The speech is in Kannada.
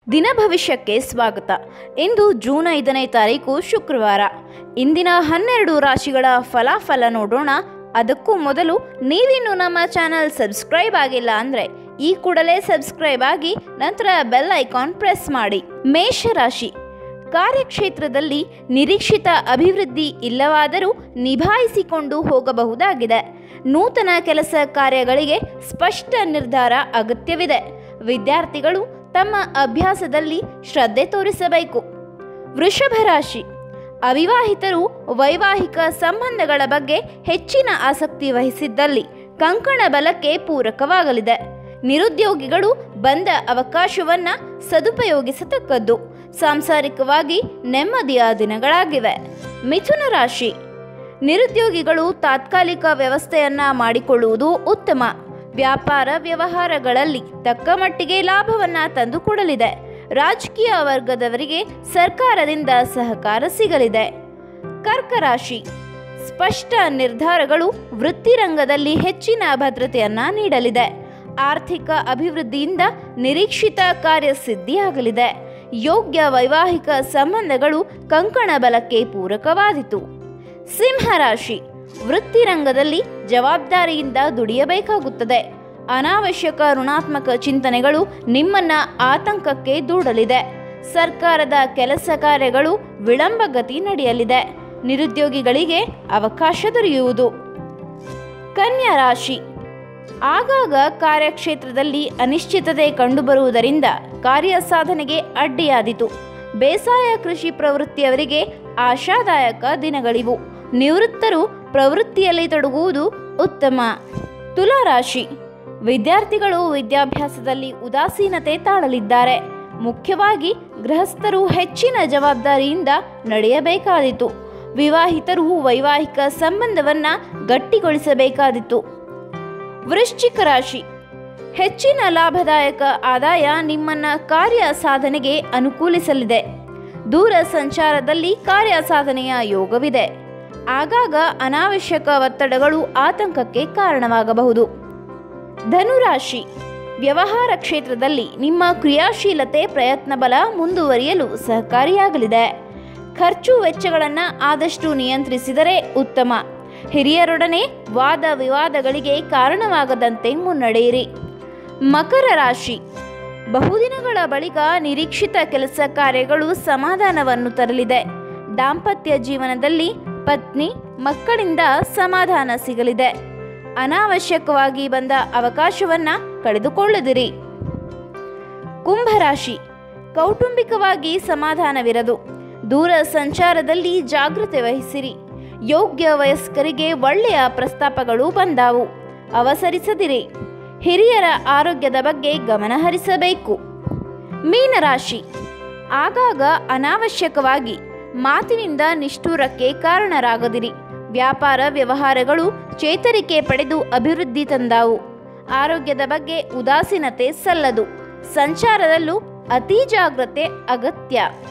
ದಿನ ಭವಿಷ್ಯಕ್ಕೆ ಸ್ವಾಗತ ಇಂದು ಜೂನ್ ಐದನೇ ತಾರೀಕು ಶುಕ್ರವಾರ ಇಂದಿನ ಹನ್ನೆರಡು ರಾಶಿಗಳ ಫಲಾಫಲ ನೋಡೋಣ ಅದಕ್ಕೂ ಮೊದಲು ನೀವಿನ್ನು ನಮ್ಮ ಚಾನಲ್ ಸಬ್ಸ್ಕ್ರೈಬ್ ಆಗಿಲ್ಲ ಅಂದರೆ ಈ ಕೂಡಲೇ ಸಬ್ಸ್ಕ್ರೈಬ್ ಆಗಿ ನಂತರ ಬೆಲ್ ಐಕಾನ್ ಪ್ರೆಸ್ ಮಾಡಿ ಮೇಷರಾಶಿ ಕಾರ್ಯಕ್ಷೇತ್ರದಲ್ಲಿ ನಿರೀಕ್ಷಿತ ಅಭಿವೃದ್ಧಿ ಇಲ್ಲವಾದರೂ ನಿಭಾಯಿಸಿಕೊಂಡು ಹೋಗಬಹುದಾಗಿದೆ ನೂತನ ಕೆಲಸ ಕಾರ್ಯಗಳಿಗೆ ಸ್ಪಷ್ಟ ನಿರ್ಧಾರ ಅಗತ್ಯವಿದೆ ವಿದ್ಯಾರ್ಥಿಗಳು ತಮ್ಮ ಅಭ್ಯಾಸದಲ್ಲಿ ಶ್ರದ್ಧೆ ತೋರಿಸಬೇಕು ವೃಷಭ ರಾಶಿ ಅವಿವಾಹಿತರು ವೈವಾಹಿಕ ಸಂಬಂಧಗಳ ಬಗ್ಗೆ ಹೆಚ್ಚಿನ ಆಸಕ್ತಿ ವಹಿಸಿದ್ದಲ್ಲಿ ಕಂಕಣ ಬಲಕ್ಕೆ ಪೂರಕವಾಗಲಿದೆ ನಿರುದ್ಯೋಗಿಗಳು ಬಂದ ಅವಕಾಶವನ್ನ ಸದುಪಯೋಗಿಸತಕ್ಕದ್ದು ಸಾಂಸಾರಿಕವಾಗಿ ನೆಮ್ಮದಿಯ ದಿನಗಳಾಗಿವೆ ಮಿಥುನ ರಾಶಿ ನಿರುದ್ಯೋಗಿಗಳು ತಾತ್ಕಾಲಿಕ ವ್ಯವಸ್ಥೆಯನ್ನ ಮಾಡಿಕೊಳ್ಳುವುದು ಉತ್ತಮ ವ್ಯಾಪಾರ ವ್ಯವಹಾರಗಳಲ್ಲಿ ತಕ್ಕ ಮಟ್ಟಿಗೆ ಲಾಭವನ್ನ ತಂದುಕೊಡಲಿದೆ ರಾಜಕೀಯ ವರ್ಗದವರಿಗೆ ಸರ್ಕಾರದಿಂದ ಸಹಕಾರ ಸಿಗಲಿದೆ ಕರ್ಕ ರಾಶಿ ಸ್ಪಷ್ಟ ನಿರ್ಧಾರಗಳು ವೃತ್ತಿರಂಗದಲ್ಲಿ ಹೆಚ್ಚಿನ ಭದ್ರತೆಯನ್ನ ನೀಡಲಿದೆ ಆರ್ಥಿಕ ಅಭಿವೃದ್ಧಿಯಿಂದ ನಿರೀಕ್ಷಿತ ಕಾರ್ಯಸಿದ್ಧಿಯಾಗಲಿದೆ ಯೋಗ್ಯ ವೈವಾಹಿಕ ಸಂಬಂಧಗಳು ಕಂಕಣ ಬಲಕ್ಕೆ ಪೂರಕವಾದಿತು ಸಿಂಹರಾಶಿ ವೃತ್ತಿರಂಗದಲ್ಲಿ ಜವಾಬ್ದಾರಿಯಿಂದ ದುಡಿಯಬೇಕಾಗುತ್ತದೆ ಅನಾವಶ್ಯಕ ಋಣಾತ್ಮಕ ಚಿಂತನೆಗಳು ನಿಮ್ಮನ್ನ ಆತಂಕಕ್ಕೆ ದೂಡಲಿದೆ ಸರ್ಕಾರದ ಕೆಲಸ ಕಾರ್ಯಗಳು ವಿಳಂಬಗತಿ ನಡೆಯಲಿದೆ ನಿರುದ್ಯೋಗಿಗಳಿಗೆ ಅವಕಾಶ ದೊರೆಯುವುದು ಕನ್ಯಾ ರಾಶಿ ಆಗಾಗ ಕಾರ್ಯಕ್ಷೇತ್ರದಲ್ಲಿ ಅನಿಶ್ಚಿತತೆ ಕಂಡುಬರುವುದರಿಂದ ಕಾರ್ಯ ಸಾಧನೆಗೆ ಅಡ್ಡಿಯಾದಿತು ಬೇಸಾಯ ಕೃಷಿ ಪ್ರವೃತ್ತಿಯವರಿಗೆ ಆಶಾದಾಯಕ ದಿನಗಳಿವು ನಿವೃತ್ತರು ಪ್ರವೃತ್ತಿಯಲ್ಲಿ ತೊಡಗುವುದು ಉತ್ತಮ ತುಲಾರಾಶಿ ವಿದ್ಯಾರ್ಥಿಗಳು ವಿದ್ಯಾಭ್ಯಾಸದಲ್ಲಿ ಉದಾಸೀನತೆ ತಾಳಲಿದ್ದಾರೆ ಮುಖ್ಯವಾಗಿ ಗೃಹಸ್ಥರು ಹೆಚ್ಚಿನ ಜವಾಬ್ದಾರಿಯಿಂದ ನಡೆಯಬೇಕಾದಿತು ವಿವಾಹಿತರು ವೈವಾಹಿಕ ಸಂಬಂಧವನ್ನ ಗಟ್ಟಿಗೊಳಿಸಬೇಕಾದಿತ್ತು ವೃಶ್ಚಿಕ ರಾಶಿ ಹೆಚ್ಚಿನ ಲಾಭದಾಯಕ ಆದಾಯ ನಿಮ್ಮನ್ನ ಕಾರ್ಯ ಸಾಧನೆಗೆ ಅನುಕೂಲಿಸಲಿದೆ ದೂರ ಸಂಚಾರದಲ್ಲಿ ಕಾರ್ಯ ಸಾಧನೆಯ ಯೋಗವಿದೆ ಆಗಾಗ ಅನಾವಶ್ಯಕ ಒತ್ತಡಗಳು ಆತಂಕಕ್ಕೆ ಕಾರಣವಾಗಬಹುದು ಧನುರಾಶಿ ವ್ಯವಹಾರ ಕ್ಷೇತ್ರದಲ್ಲಿ ನಿಮ್ಮ ಕ್ರಿಯಾಶೀಲತೆ ಪ್ರಯತ್ನ ಬಲ ಮುಂದುವರಿಯಲು ಸಹಕಾರಿಯಾಗಲಿದೆ ಖರ್ಚು ವೆಚ್ಚಗಳನ್ನು ಆದಷ್ಟು ನಿಯಂತ್ರಿಸಿದರೆ ಉತ್ತಮ ಹಿರಿಯರೊಡನೆ ವಾದ ವಿವಾದಗಳಿಗೆ ಕಾರಣವಾಗದಂತೆ ಮುನ್ನಡೆಯಿರಿ ಮಕರ ರಾಶಿ ಬಹುದಿನಗಳ ಬಳಿಕ ನಿರೀಕ್ಷಿತ ಕೆಲಸ ಕಾರ್ಯಗಳು ಸಮಾಧಾನವನ್ನು ತರಲಿದೆ ದಾಂಪತ್ಯ ಜೀವನದಲ್ಲಿ ಪತ್ನಿ ಮಕ್ಕಳಿಂದ ಸಮಾಧಾನ ಸಿಗಲಿದೆ ಅನಾವಶ್ಯಕವಾಗಿ ಬಂದ ಅವಕಾಶವನ್ನ ಕಳೆದುಕೊಳ್ಳದಿರಿ ಕುಂಭರಾಶಿ ಕೌಟುಂಬಿಕವಾಗಿ ಸಮಾಧಾನವಿರದು ದೂರ ಸಂಚಾರದಲ್ಲಿ ಜಾಗೃತೆ ವಹಿಸಿರಿ ಯೋಗ್ಯ ವಯಸ್ಕರಿಗೆ ಒಳ್ಳೆಯ ಪ್ರಸ್ತಾಪಗಳು ಬಂದಾವು ಅವಸರಿಸದಿರಿ ಹಿರಿಯರ ಆರೋಗ್ಯದ ಬಗ್ಗೆ ಗಮನ ಹರಿಸಬೇಕು ಮೀನರಾಶಿ ಆಗಾಗ ಅನಾವಶ್ಯಕವಾಗಿ ಮಾತಿನಿಂದ ನಿಷ್ಠೂರಕ್ಕೆ ಕಾರಣರಾಗದಿರಿ ವ್ಯಾಪಾರ ವ್ಯವಹಾರಗಳು ಚೇತರಿಕೆ ಪಡೆದು ಅಭಿವೃದ್ಧಿ ತಂದಾವು ಆರೋಗ್ಯದ ಬಗ್ಗೆ ಉದಾಸೀನತೆ ಸಲ್ಲದು ಸಂಚಾರದಲ್ಲೂ ಅತಿ ಜಾಗ್ರತೆ ಅಗತ್ಯ